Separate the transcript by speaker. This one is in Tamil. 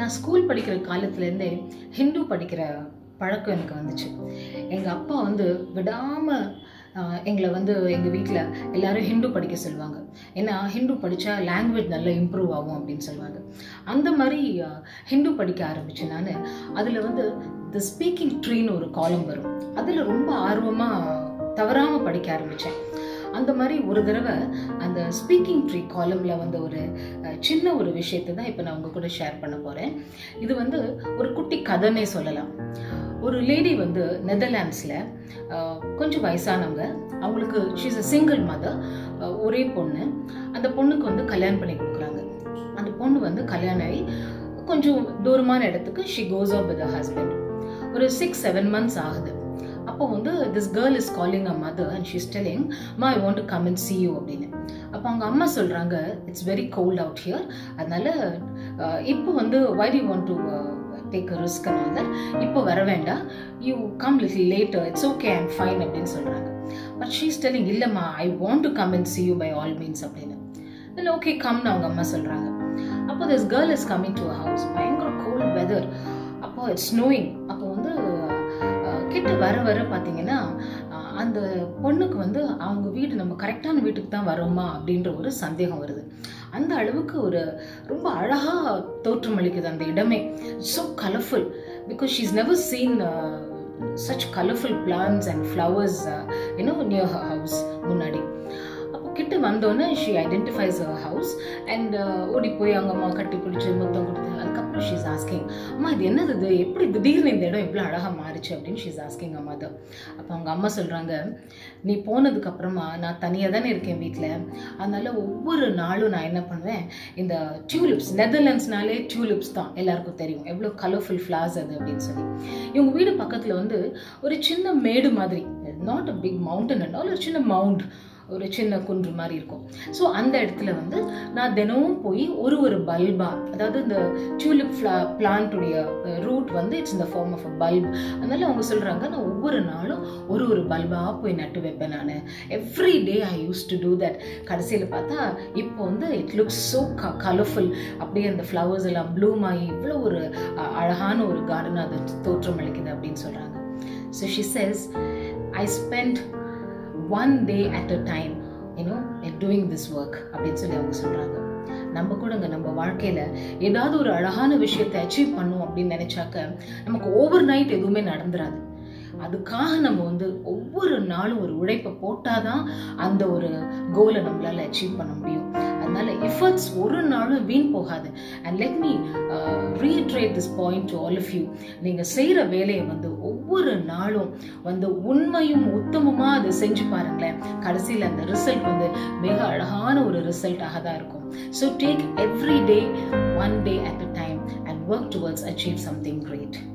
Speaker 1: நான் ஸ்கூல் படிக்கிற காலத்துலேருந்தே ஹிந்து படிக்கிற பழக்கம் எனக்கு வந்துச்சு எங்கள் அப்பா வந்து விடாமல் எங்களை வந்து எங்கள் வீட்டில் எல்லாரும் ஹிந்து படிக்க சொல்லுவாங்க ஏன்னா ஹிந்து படித்தா லாங்குவேஜ் நல்லா இம்ப்ரூவ் ஆகும் அப்படின்னு சொல்லுவாங்க அந்த மாதிரி அஹ், ஹிந்து படிக்க ஆரம்பித்தேன் நான் அதில் வந்து த ஸ்பீக்கிங் ட்ரீன்னு ஒரு காலம் வரும் அதில் ரொம்ப ஆர்வமாக தவறாமல் படிக்க ஆரம்பித்தேன் அந்த மாதிரி ஒரு தடவை அந்த ஸ்பீக்கிங் ட்ரீ காலமில் வந்து ஒரு அஹ், சின்ன ஒரு விஷயத்தை தான் இப்போ நான் உங்க கூட ஷேர் பண்ண போகிறேன் இது வந்து ஒரு குட்டி கதைனே சொல்லலாம் ஒரு லேடி வந்து நெதர்லாண்ட்ஸில் கொஞ்சம் வயசானவங்க அவங்களுக்கு ஷீஸ் அ சிங்கிள் மதர் ஒரே பொண்ணு அந்த பொண்ணுக்கு வந்து கல்யாணம் பண்ணி கொடுக்குறாங்க அந்த பொண்ணு வந்து கல்யாணம் ஆகி கொஞ்சம் தூரமான இடத்துக்கு she goes up with husband ஒரு சிக்ஸ் செவன் மந்த்ஸ் ஆகுது அப்போ வந்து this girl is calling a mother and she's telling மா I want to come and see you அப்படின்னு அப்போ அவங்க அம்மா சொல்கிறாங்க it's very cold out here அதனால அஹ், இப்போ வந்து why do want to take a risk and that இப்போ வர வேண்டாம் you come little later it's okay I'm fine அப்படின்னு சொல்கிறாங்க பட் ஷீஸ் டெல்லிங் இல்லைம்மா I want to come and see you by all means அப்படின்னு தென் ஓகே கம்னு அவங்க அம்மா சொல்கிறாங்க அப்போ this girl is coming to house பயங்கர கோல்ட் வெதர் அப்போ இட்ஸ் ஸ்னோயிங் அப்போ வந்து அஹ், கிட்ட வர வர பார்த்தீங்கன்னா அஹ், அந்த பொண்ணுக்கு வந்து அவங்க வீடு நம்ம கரெக்டான வீட்டுக்கு தான் வரோமா அப்படின்ற ஒரு சந்தேகம் வருது அந்த அளவுக்கு ஒரு ரொம்ப அழகாக தோற்றமளிக்குது அந்த இடமே so colourful because she's never seen such colourful plants and flowers you know near her house முன்னாடி அப்போ கிட்ட வந்தோன்னே she identifies her house and ஓடி போய் அவங்க அம்மா கட்டி பிடிச்சி முத்தம் கொடுத்து அதுக்கப்புறம் ஷீஸ் ஆஸ்கிங் அம்மா இது என்னது இது எப்படி திடீர்னு இந்த இடம் இவ்வளோ அழகாக மாறிச்சு அப்படின்னு ஷீஸ் ஆஸ்கிங் அம்மா தான் அப்போ அவங்க அம்மா சொல்கிறாங்க நீ போனதுக்கு அப்புறமா நான் தனியாக தானே இருக்கேன் வீட்டில் அதனால ஒவ்வொரு நாளும் நான் என்ன பண்ணுவேன் இந்த டியூலிப்ஸ் நெதர்லாண்ட்ஸ்னாலே டியூலிப்ஸ் தான் எல்லாருக்கும் தெரியும் எவ்வளோ கலர்ஃபுல் ஃப்ளார்ஸ் அது அப்படின்னு சொல்லி இவங்க வீடு பக்கத்தில் வந்து ஒரு சின்ன மேடு மாதிரி not a big mountain and all ஒரு சின்ன மவுண்ட் ஒரு சின்ன குன்று மாதிரி இருக்கும் ஸோ அந்த இடத்துல வந்து நான் தினமும் போய் ஒரு ஒரு பல்பா அதாவது இந்த டியூலிப் ஃப்ளா பிளான்ட்டுடைய ரூட் வந்து இட்ஸ் இந்த ஃபார்ம் ஆஃப் அ பல்ப் அதனால அவங்க சொல்கிறாங்க நான் ஒவ்வொரு நாளும் ஒரு ஒரு பல்பாக போய் நட்டு வைப்பேன் நான் every day I use to do that கடைசியில் பார்த்தா இப்போ வந்து இட் லுக்ஸ் ஸோ க கலர்ஃபுல் அப்படியே அந்த ஃப்ளவர்ஸ் எல்லாம் ப்ளூம் ஆகி இவ்வளோ ஒரு அஹ், அழகான ஒரு கார்டன் அது தோற்றமளிக்குது அப்படின்னு சொல்கிறாங்க so she says I spend one day at a time you know doing this work அப்படின்னு சொல்லி அவங்க சொல்கிறாங்க நம்ம கூடங்க நம்ம வாழ்க்கையில் ஏதாவது ஒரு அழகான விஷயத்தை அச்சீவ் பண்ணும் அப்படின்னு நினச்சாக்க நமக்கு ஓவர் நைட் எதுவுமே நடந்துராது அதுக்காக நம்ம வந்து ஒவ்வொரு நாளும் ஒரு உழைப்பை போட்டாதான் அந்த ஒரு கோலை நம்மளால அச்சீவ் பண்ண முடியும் அதனால எஃபர்ட்ஸ் ஒரு நாளும் வீண் போகாது and let me reiterate this point to all of you நீங்கள் செய்கிற வேலையை வந்து ஒவ்வொரு நாளும் வந்து உண்மையும் உத்தமமாக அதை செஞ்சு பாருங்களேன் கடைசியில் அந்த ரிசல்ட் வந்து மிக அழகான ஒரு ரிசல்ட்டாக தான் இருக்கும் so take every day one day at a time and work towards achieve something great